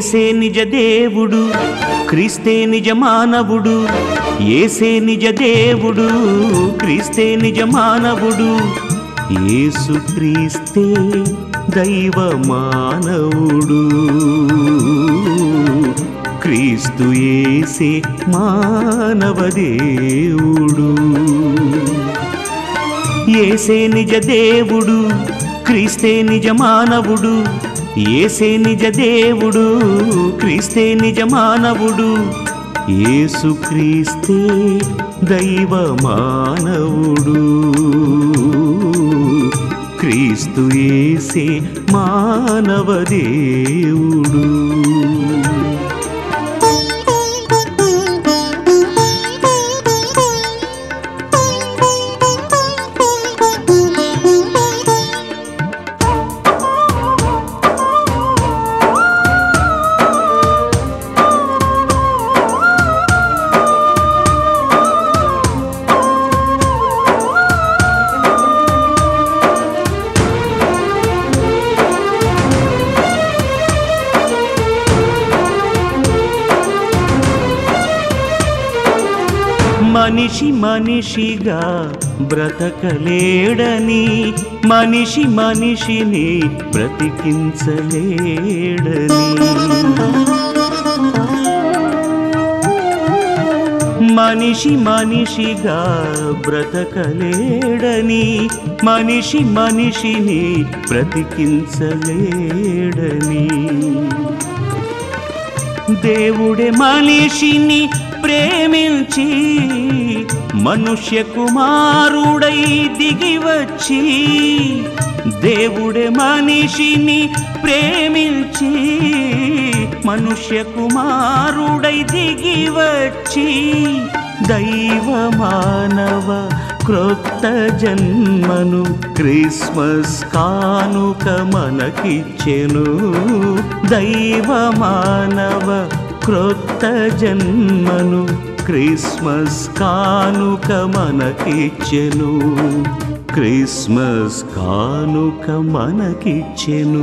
ఏసే నిజ దేవుడు క్రీస్తే నిజ మానవుడు ఏసే నిజ దేవుడు క్రీస్తే నిజ మానవుడు యేసు క్రీస్తే దైవ మానవుడు క్రీస్తు ఏసే మానవ దేవుడు ఏసే నిజ దేవుడు క్రీస్తే నిజ మానవుడు ఏసే నిజ దేవుడు క్రీస్తే నిజ మానవుడు యేసు క్రీస్తే దైవ మానవుడు క్రీస్తు ఏసే మానవ దేవుడు మనిషి మనిషిగా బ్రతకలేడని మనిషి మనిషిని బ్రతికించలేడని మనిషి మనిషిగా బ్రతకలేడని మనిషి మనిషిని బ్రతికించలేడని దేవుడే మనిషిని ప్రేమించి మనుష్య కుమారుడై దిగి వచ్చి దేవుడే మనిషిని ప్రేమించి మనుష్య కుమారుడై దిగి వచ్చి దైవ మానవ క్రొత్త జన్మను క్రిస్మస్ కానుక మనకిచ్చెను దైవ మానవ క్రొత్త జన్మను క్రిస్మస్ కానుక మనకిచ్చెను క్రిస్మస్ కానుక మనకిచ్చెను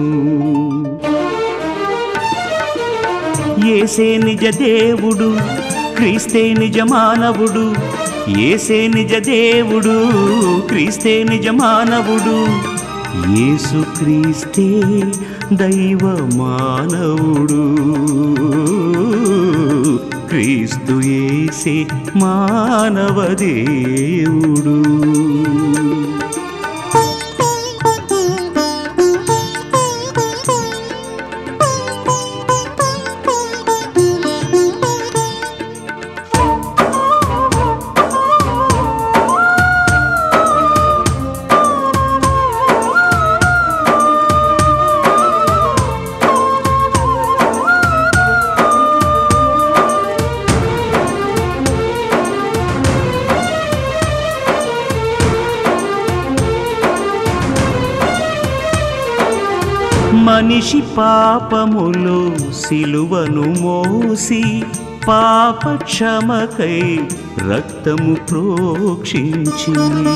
ఏసే నిజ దేవుడు క్రీస్తే నిజ మానవుడు ఏసే నిజ దేవుడు క్రీస్తే నిజ మానవుడు యేసు క్రీస్తే దైవ మానవుడు క్రీస్తు ఏసే మానవ దేవుడు మనిషి పాపములో సిలువను మోసి పాప క్షమకై రక్తము ప్రోక్షించి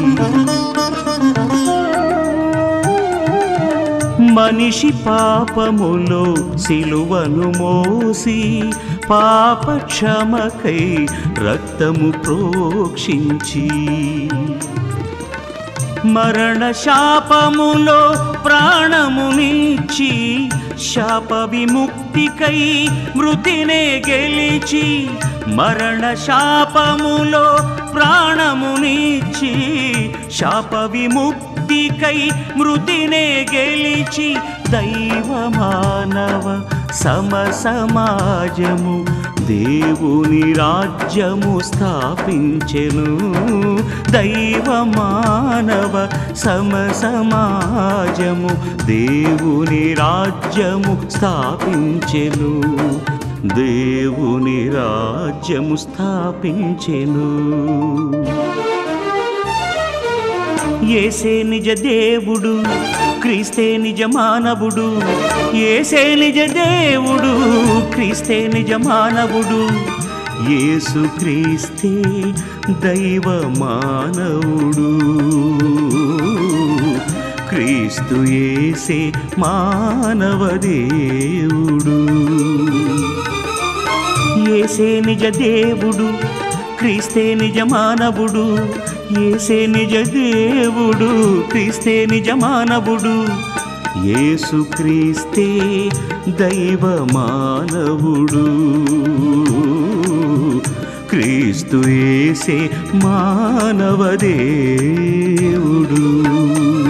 మనిషి పాపములో సిలువను మోసి పాప క్షమకై రక్తము ప్రోక్షించి మరణ శాపములో ప్రాణమునిచ్చి శాప విముక్తికై మృతినే గెలిచి మరణ శాపములో ప్రాణమునిచ్చి శాప విముక్తికై మృతినే గెలిచి దైవ మానవ సమ సమాజము దేవుని రాజ్యము స్థాపించెను దైవ మానవ సమ సమాజము దేవుని రాజ్యము స్థాపించెను దేవుని రాజ్యము స్థాపించెను ఏసే నిజ దేవుడు క్రీస్తే నిజ మానవుడు ఏసే నిజ దేవుడు క్రీస్తే నిజ మానవుడు యేసు క్రీస్తే దైవ మానవుడు క్రీస్తు ఏసే మానవ దేవుడు ఏసే నిజ దేవుడు క్రీస్తే నిజ మానవుడు ఏసే నిజ దేవుడు క్రీస్తే నిజ మానవుడు యేసు క్రీస్తే దైవ మానవుడు క్రీస్తు ఏసే మానవ దేవుడు